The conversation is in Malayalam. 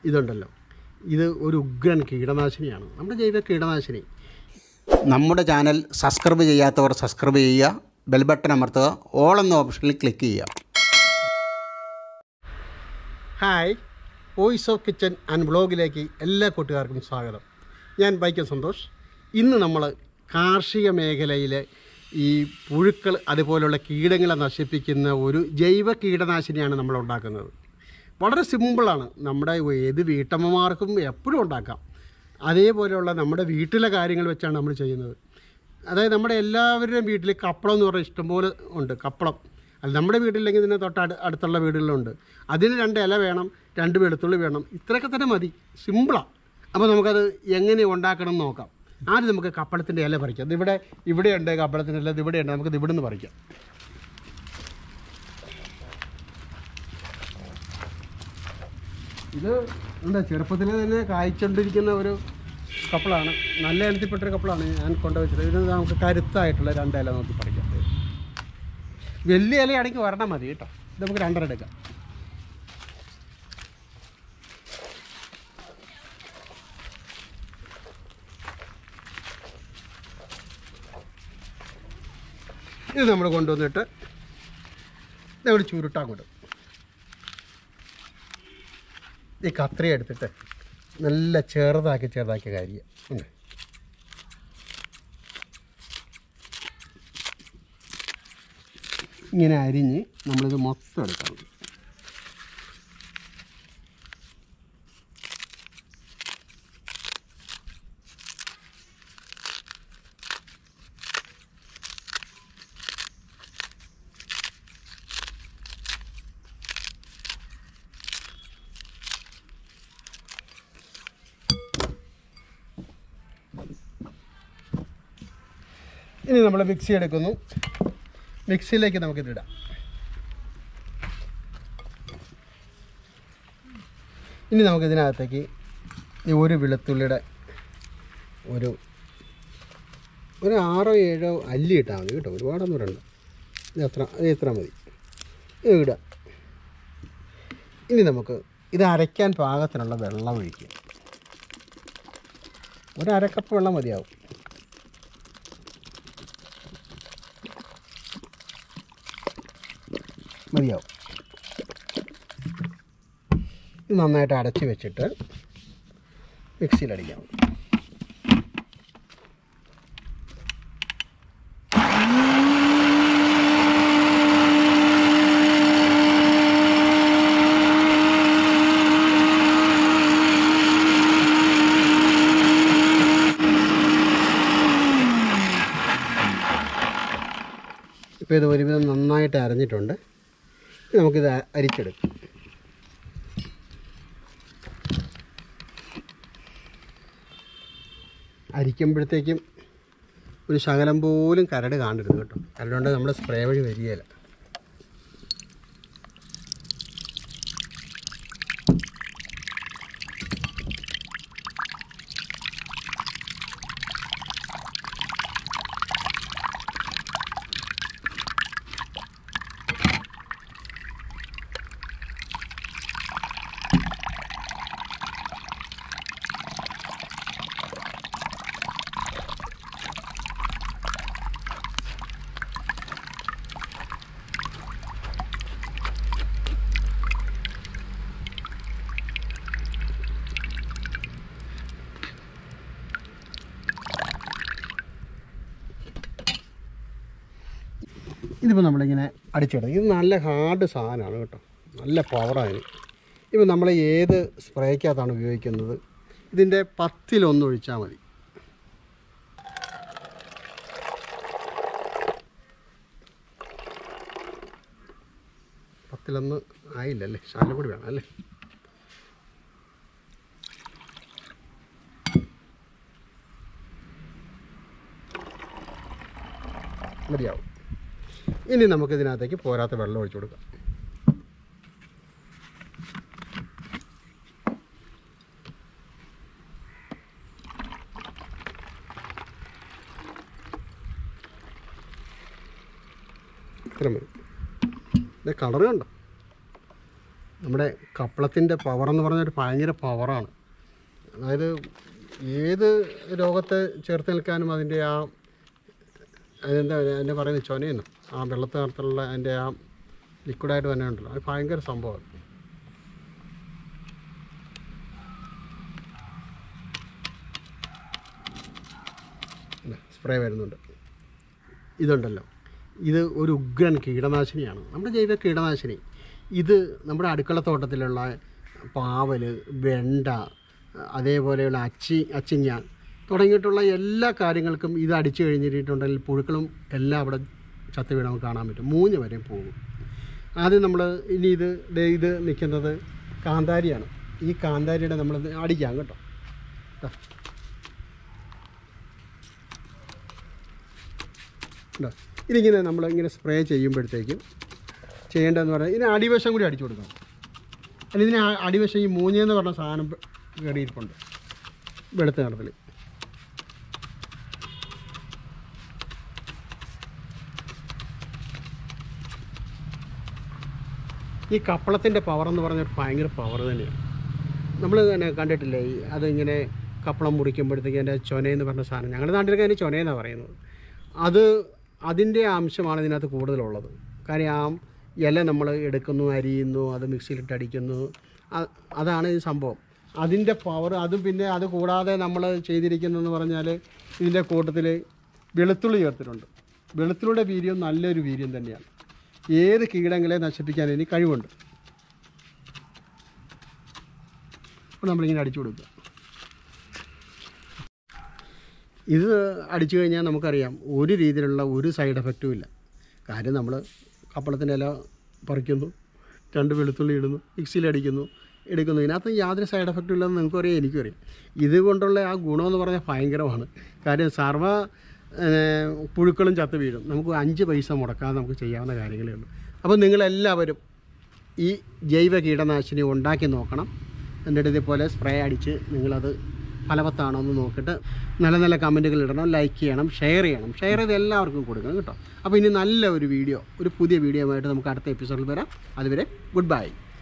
ഇതുണ്ടല്ലോ ഇത് ഒരു ഉഗ്രൻ കീടനാശിനിയാണ് നമ്മുടെ ജൈവ കീടനാശിനി നമ്മുടെ ചാനൽ സബ്സ്ക്രൈബ് ചെയ്യാത്തവർ സബ്സ്ക്രൈബ് ചെയ്യുക ബെൽ ബട്ടൺ അമർത്തുക ഓൾ എന്ന ഓപ്ഷനിൽ ക്ലിക്ക് ചെയ്യുക hi voice of kitchen and ബ്ലോഗിലേക്ക് എല്ലാ കൂട്ടുകാർക്കും സ്വാഗതം ഞാൻ വൈക്കം സന്തോഷ് ഇന്ന് നമ്മൾ കാർഷിക മേഖലയിലെ ഈ പുഴുക്കൾ അതുപോലുള്ള കീടങ്ങളെ നശിപ്പിക്കുന്ന ഒരു ജൈവ കീടനാശിനിയാണ് നമ്മൾ ഉണ്ടാക്കുന്നത് വളരെ സിമ്പിളാണ് നമ്മുടെ ഏത് വീട്ടമ്മമാർക്കും എപ്പോഴും ഉണ്ടാക്കാം അതേപോലെയുള്ള നമ്മുടെ വീട്ടിലെ കാര്യങ്ങൾ വെച്ചാണ് നമ്മൾ ചെയ്യുന്നത് അതായത് നമ്മുടെ എല്ലാവരുടെയും വീട്ടിൽ കപ്പളം എന്ന് പറഞ്ഞാൽ ഇഷ്ടംപോലെ ഉണ്ട് കപ്പളം അത് നമ്മുടെ വീട്ടിലില്ലെങ്കിൽ ഇതിന് തൊട്ട് അടു അടുത്തുള്ള വീടുകളിലുണ്ട് അതിന് രണ്ട് ഇല വേണം രണ്ട് വെളുത്തുള്ളി വേണം ഇത്രയൊക്കെ തന്നെ മതി സിമ്പിളാണ് അപ്പോൾ നമുക്കത് എങ്ങനെ ഉണ്ടാക്കണം എന്ന് നോക്കാം ആദ്യം നമുക്ക് കപ്പളത്തിൻ്റെ ഇല പറിക്കാം ഇതിവിടെ ഇവിടെയുണ്ട് കപ്പളത്തിൻ്റെ ഇല ഇത് ഇവിടെയുണ്ട് നമുക്കിത് ഇവിടെ നിന്ന് പറിക്കാം ഇത് എന്താ ചെറുപ്പത്തിൽ തന്നെ കായ്ച്ചുകൊണ്ടിരിക്കുന്ന ഒരു കപ്പളാണ് നല്ല ഇനത്തിൽപ്പെട്ടൊരു കപ്പളാണ് ഞാൻ കൊണ്ടുവച്ചത് ഇത് നമുക്ക് കരുത്തായിട്ടുള്ള രണ്ട് ഇല നോക്കി പറിക്കാം വലിയ ഇലയാണെങ്കിൽ ഒരെണ്ണം മതി കേട്ടോ ഇത് നമുക്ക് രണ്ടെണ്ണം എടുക്കാം ഇത് നമ്മൾ കൊണ്ടുവന്നിട്ട് നമ്മൾ ചുരുട്ടാൻ കൊടുക്കും ഈ കത്രി എടുത്തിട്ട് നല്ല ചെറുതാക്കി ചെറുതാക്കി കാര്യം ഉണ്ട് ഇങ്ങനെ അരിഞ്ഞ് നമ്മളിത് മൊത്തം എടുക്കണം ഇനി നമ്മൾ മിക്സി എടുക്കുന്നു മിക്സിയിലേക്ക് നമുക്കിത് ഇടാം ഇനി നമുക്കിതിനകത്തേക്ക് ഈ ഒരു വെളുത്തുള്ളിയുടെ ഒരു ഒരു ആറോ ഏഴോ അല്ലി ഇട്ടാൽ മതി കേട്ടോ ഒരുപാടൊന്നും ഇടണ്ട ഇത് എത്ര ഇത് എത്ര മതി ഇത് ഇടുക ഇനി നമുക്ക് ഇത് അരയ്ക്കാൻ പാകത്തിനുള്ള വെള്ളം ഒഴിക്കുക ഒരു അരക്കപ്പ് വെള്ളം മതിയാവും മതിയാവും ഇത് നന്നായിട്ട് അടച്ച് വെച്ചിട്ട് മിക്സിയിലടിക്കാം ഇപ്പോൾ ഇത് ഒരുവിധം നന്നായിട്ട് അരഞ്ഞിട്ടുണ്ട് ഇനി നമുക്കിത് അ- അരിച്ചെടുക്കാം അരിക്കുമ്പോഴത്തേക്കും ഒരു ശകലം പോലും കരട് കാണരുത് കേട്ടോ കരട് കൊണ്ട് നമ്മൾ സ്പ്രേ വഴി വരികയില്ല ഇതിപ്പോൾ നമ്മളിങ്ങനെ അടിച്ചെടുക്കും ഇത് നല്ല ഹാർഡ് സാധനമാണ് കേട്ടോ നല്ല പവറാണ് ഇപ്പം നമ്മൾ ഏത് സ്പ്രേക്കകത്താണ് ഉപയോഗിക്കുന്നത് ഇതിൻ്റെ പത്തിലൊന്ന് ഒഴിച്ചാൽ മതി പത്തിലൊന്ന് ആയില്ലല്ലേ ശാലം കൂടി വേണം അല്ലേ മതിയാവും ഇനി നമുക്കിതിനകത്തേക്ക് പോരാത്ത വെള്ളം ഒഴിച്ചു കൊടുക്കാം ഇത്ര മതി ഇത് കളർ കണ്ടോ നമ്മുടെ കപ്പളത്തിൻ്റെ പവർ എന്ന് പറഞ്ഞാൽ ഒരു ഭയങ്കര പവറാണ് അതായത് ഏത് രോഗത്തെ ചേർത്ത് നിൽക്കാനും അതിൻ്റെ ആ അതിൻ്റെ അതിൻ്റെ പറയുന്നത് ചൊനയെന്നു ആ വെള്ളത്തെ നിറത്തിലുള്ള അതിൻ്റെ ആ ലിക്വിഡായിട്ട് തന്നെ ഉണ്ടല്ലോ അത് ഭയങ്കര സംഭവമാണ് സ്പ്രേ വരുന്നുണ്ട് ഇതുണ്ടല്ലോ ഇത് ഒരു ഉഗ്രൻ കീടനാശിനിയാണ് നമ്മുടെ ജൈവ കീടനാശിനി ഇത് നമ്മുടെ അടുക്കളത്തോട്ടത്തിലുള്ള പാവൽ വെണ്ട അതേപോലെയുള്ള അച്ചി അച്ചിങ്ങ തുടങ്ങിയിട്ടുള്ള എല്ലാ കാര്യങ്ങൾക്കും ഇത് അടിച്ചു കഴിഞ്ഞിട്ടുണ്ടെങ്കിൽ പുഴുക്കളും എല്ലാം അവിടെ ചത്ത് വീണ് നമുക്ക് കാണാൻ പറ്റും മൂന്ന് വരെ പോകും ആദ്യം നമ്മൾ ഇനി ഇത് ദേ ഇത് നിൽക്കുന്നത് കാന്താരിയാണ് ഈ കാന്താരിയുടെ നമ്മൾ അടിക്കാം കേട്ടോ ദാ. ഉണ്ടോ ഇതിങ്ങനെ നമ്മൾ ഇങ്ങനെ സ്പ്രേ ചെയ്യുമ്പോഴത്തേക്കും ചെയ്യേണ്ടതെന്ന് പറഞ്ഞാൽ ഇതിന് അടിവശം കൂടി അടിച്ചു കൊടുക്കണം അല്ല ഇതിന് ആ- അടിവശം ഈ മൂഞ്ഞെന്ന് പറഞ്ഞ സാധനം കയറിയിരിപ്പുണ്ട് വെളുത്ത നിറത്തിൽ ഈ കപ്പളത്തിൻ്റെ പവർ എന്ന് പറഞ്ഞാൽ ഭയങ്കര പവർ തന്നെയാണ് നമ്മൾ തന്നെ കണ്ടിട്ടില്ലേ ഈ അതിങ്ങനെ കപ്പളം മുറിക്കുമ്പോഴത്തേക്ക് അതിൻ്റെ ചൊനയെന്ന് പറഞ്ഞ സാധനം ഞങ്ങളുടെ നാട്ടിലൊക്കെ അതിന് ചൊനയെന്നാണ് പറയുന്നത് അത് അതിൻ്റെ അംശമാണ് ഇതിനകത്ത് കൂടുതലുള്ളത് കാര്യം ആ ഇല നമ്മൾ എടുക്കുന്നു അരിയുന്നു അത് മിക്സിയിലിട്ട് അടിക്കുന്നു അ- അതാണ് ഈ സംഭവം അതിൻ്റെ പവർ അതും പിന്നെ അത് കൂടാതെ നമ്മൾ ചെയ്തിരിക്കുന്നതെന്ന് പറഞ്ഞാൽ ഇതിൻ്റെ കൂട്ടത്തിൽ വെളുത്തുള്ളി ചേർത്തിട്ടുണ്ട് വെളുത്തുള്ളിയുടെ വീര്യം നല്ലൊരു വീര്യം തന്നെയാണ് ഏത് കീടങ്ങളെ നശിപ്പിക്കാൻ ഇതിന് കഴിവുണ്ട് അപ്പോൾ നമ്മളിങ്ങനെ അടിച്ചു കൊടുക്കുക ഇത് അടിച്ചു കഴിഞ്ഞാൽ നമുക്കറിയാം ഒരു രീതിയിലുള്ള ഒരു സൈഡ് എഫക്റ്റും ഇല്ല കാര്യം നമ്മൾ കപ്പളത്തിൻ്റെ ഇല പറിക്കുന്നു രണ്ട് വെളുത്തുള്ളി ഇടുന്നു മിക്സിയിൽ അടിക്കുന്നു എടുക്കുന്നു ഇതിനകത്ത് യാതൊരു സൈഡ് എഫക്റ്റും ഇല്ലെന്ന് നിങ്ങൾക്കും അറിയാം എനിക്കും അറിയാം ഇതുകൊണ്ടുള്ള ആ ഗുണമെന്ന് പറഞ്ഞാൽ ഭയങ്കരമാണ് കാര്യം സർവ്വ ഏഹ്, പുഴുക്കളും ചത്ത് വീഴും നമുക്ക് അഞ്ച് പൈസ മുടക്കാതെ നമുക്ക് ചെയ്യാവുന്ന കാര്യങ്ങളേ ഉള്ളൂ അപ്പോൾ നിങ്ങളെല്ലാവരും ഈ ജൈവ കീടനാശിനി ഉണ്ടാക്കി നോക്കണം എന്നിട്ട് ഇതേപോലെ സ്പ്രേ അടിച്ച് നിങ്ങളത് ഫലവത്താണോ എന്ന് നോക്കിയിട്ട് നല്ല നല്ല കമൻറ്റുകൾ ഇടണം ലൈക്ക് ചെയ്യണം ഷെയർ ചെയ്യണം ഷെയർ ചെയ്ത് എല്ലാവർക്കും കൊടുക്കണം കേട്ടോ അപ്പോൾ ഇനി നല്ല ഒരു വീഡിയോ ഒരു പുതിയ വീഡിയോ ആയിട്ട് നമുക്ക് അടുത്ത എപ്പിസോഡിൽ വരാം അതുവരെ ഗുഡ് ബൈ